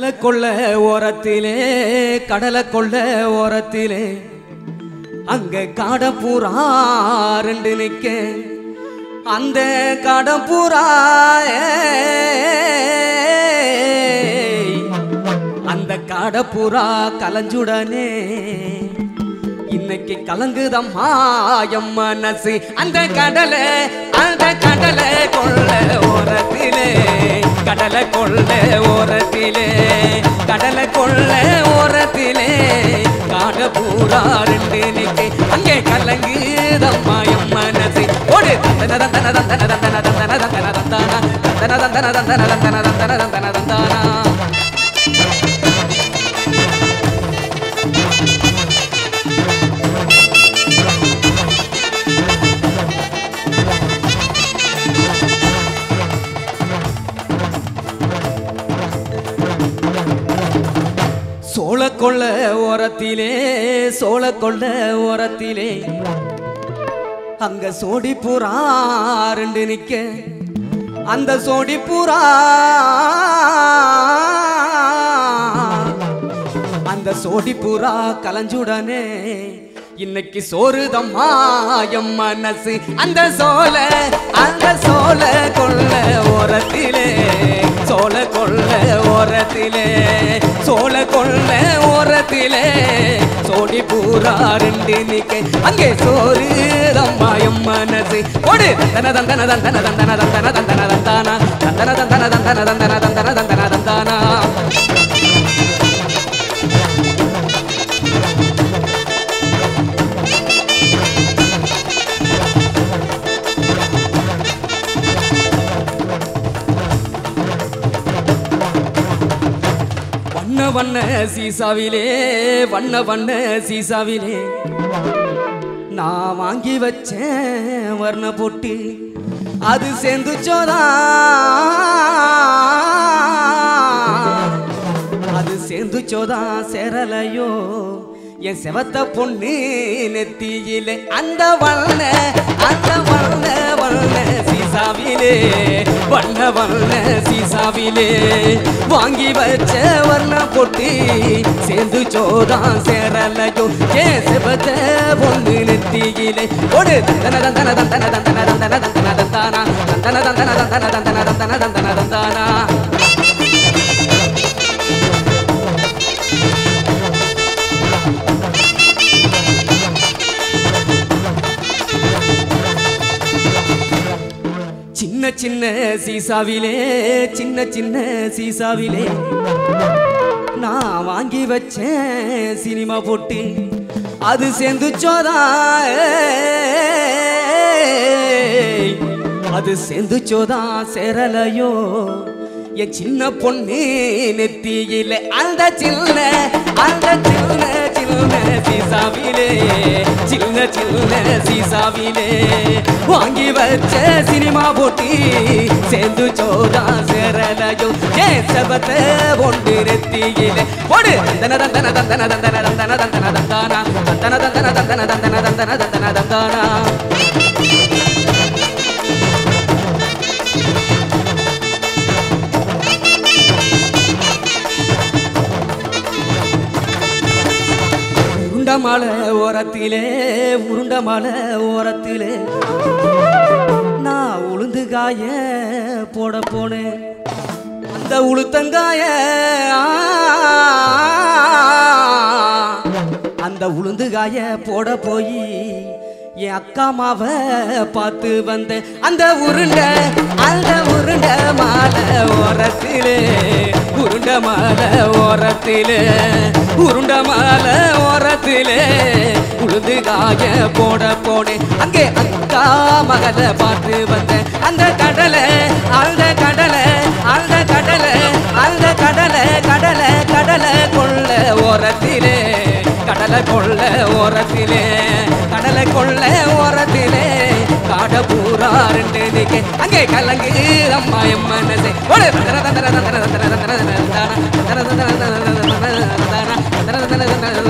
கடலை கொள்ள ஓரத்திலே கடலை கொள்ள ஓரத்திலே அங்க காடப்பூரா ரெண்டு நிக்க அந்த காடப்பூரா அந்த காடப்பூரா கலஞ்சுடனே இன்னைக்கு கலங்குதம்மா எம் மனசு அந்த கடலை அந்த கடலை கொள்ள ஓரத்திலே கடலை கொள்ள ஓரத்திலே கடலை கொள்ள ஓரத்திலே காட பூரா ரெண்டு நிக்கு அங்கே கலங்குதம்மா எம் மனசு ஓடு தந்தன தந்தன தந்தன தந்தன தந்தன தந்தன தந்தானா தந்தன தந்தன தந்தன தந்தன தந்தன தந்தன தந்தானா சோழ கொள்ள ஓரத்திலே சோழ கொள்ள ஓரத்திலே அங்க சோடி புறா ரெண்டு நிக்க அந்த சோடி புறா அந்த சோடி புறா கலஞ்சுடனே இன்னைக்கு சோறுதம்மா எம் மனசு அந்த சோல அந்த சோல கொள்ள ஓரத்திலே சோல கொள்ள ஓரத்திலே சோல கொள்ள ஓரத்திலே சோடி பூரா ரெண்டு நிக்க அங்கே சோறு தம்மா எம் மனசு கொடு தந்தன தந்தன தந்தன தந்தன தந்தன தந்தன தந்தானா தந்தன தந்தன தந்தன தந்தன தந்தன தந்தன தந்தானா வண்ண வண்ண சீசாவிலே வண்ண வண்ண சீசாவிலே நான் வாங்கி வச்சேன் வர்ண பொட்டி அது சேர்ந்துச்சோதா அது சேர்ந்துச்சோதா சேரலையோ என் செவத்த பொண்ணு நெத்தியிலே அந்த வண்ண அந்த வண்ண வண்ண சீசாவிலே வண்ண வண்ண சீசாவிலே வாங்கி வச்ச வர்ண பொட்டி சேர்ந்து சோதா சேரலையோ ஏன் செவத்த பொண்ணு நெத்தியிலே ஒடு தந்தன தந்தன தந்தன தந்தன தந்தன தந்தன தந்தானா தந்தன தந்தன தந்தன தந்தன தந்தன தந்தன தந்தானா சின்ன சின்ன சீசாவிலே சின்ன சின்ன சீசாவிலே நான் வாங்கி வச்சேன் சினிமா போட்டு அது சேர்ந்துச்சோதா அது சேர்ந்துச்சோதா சேரலையோ என் சின்ன பொண்ணு நெத்தியில அந்த சின்ன அந்த சின்ன சின்ன சீசாவிலே சின்ன சின்ன சீசாவிலே வாங்கி வச்ச சினிமா போட்டி சேர்ந்து சோதா சேரலையோ ஏ செபத்த ஒன்று நெத்தியிலே போடு தந்தன தந்தன தந்தன தந்தன தந்தன தந்தன தந்தானா தந்தன தந்தன தந்தன தந்தன தந்தன தந்தன தந்தானா உருண்ட மலை ஓரத்திலே உருண்ட மலை ஓரத்திலே நான் உளுந்து காய போட போனேன் அந்த உளுத்தங்காய அந்த உளுந்து காய போட போய் என் அக்கா மாவ பார்த்து வந்தேன் அந்த உருண்டை அந்த உருண்டை மாலை ஓரத்திலே உருண்ட மாலை ஓரத்திலே உருண்ட மாலை ஓரத்திலே உளுந்து காய போட போனேன் அங்கே அக்கா மகளை பார்த்து வந்தேன் அந்த கடலை அந்த கடலை அந்த கடலை அந்த கடலை கடலை கடலை கொள்ள ஓரத்திலே கடலை கொள்ள ஓரத்திலே கடலை கொள்ள ஓரத்திலே காட பூரா ரெண்டு நிக்க அங்கே கலங்கு அம்மா எம் மனசே ஓடு தந்தன தந்தன தந்தன தந்தன தந்தன தந்தன தந்தன தந்தன தந்தன தந்தன தந்தன தந்தன தந்தன